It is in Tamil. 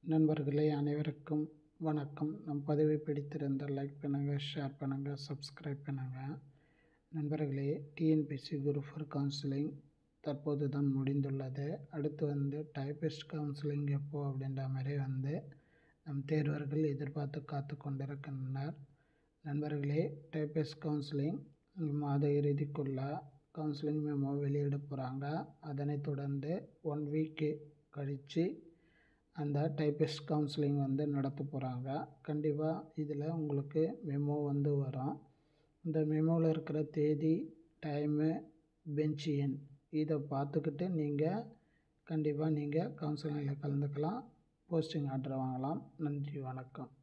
நண்பர்களே அனைவருக்கும் வணக்கம் நம் பதிவை பிடித்திருந்தால் லைக் பண்ணுங்கள் ஷேர் பண்ணுங்கள் சப்ஸ்கிரைப் பண்ணுங்கள் நண்பர்களே டிஎன்பிசி குரூப் ஃபார் கவுன்சிலிங் தற்போது தான் முடிந்துள்ளது அடுத்து வந்து டைபிஸ்ட் கவுன்சிலிங் எப்போ அப்படின்ற மாதிரி வந்து நம் தேர்வர்கள் எதிர்பார்த்து காத்து கொண்டிருக்கின்றனர் நண்பர்களே டைபிஸ்ட் கவுன்சிலிங் மாத இறுதிக்குள்ள கவுன்சிலிங் மெமோ வெளியிட போகிறாங்க அதனைத் தொடர்ந்து ஒன் வீக்கு கழித்து அந்த டைபிஸ்ட் கவுன்சிலிங் வந்து நடத்த போகிறாங்க கண்டிப்பாக இதில் உங்களுக்கு மெமோ வந்து வரும் இந்த மெமோவில் இருக்கிற தேதி டைமு பெஞ்ச் எண் இதை பார்த்துக்கிட்டு நீங்கள் கண்டிப்பாக நீங்கள் கவுன்சிலிங்கில் கலந்துக்கலாம் போஸ்டிங் ஆர்டர் வாங்கலாம் நன்றி வணக்கம்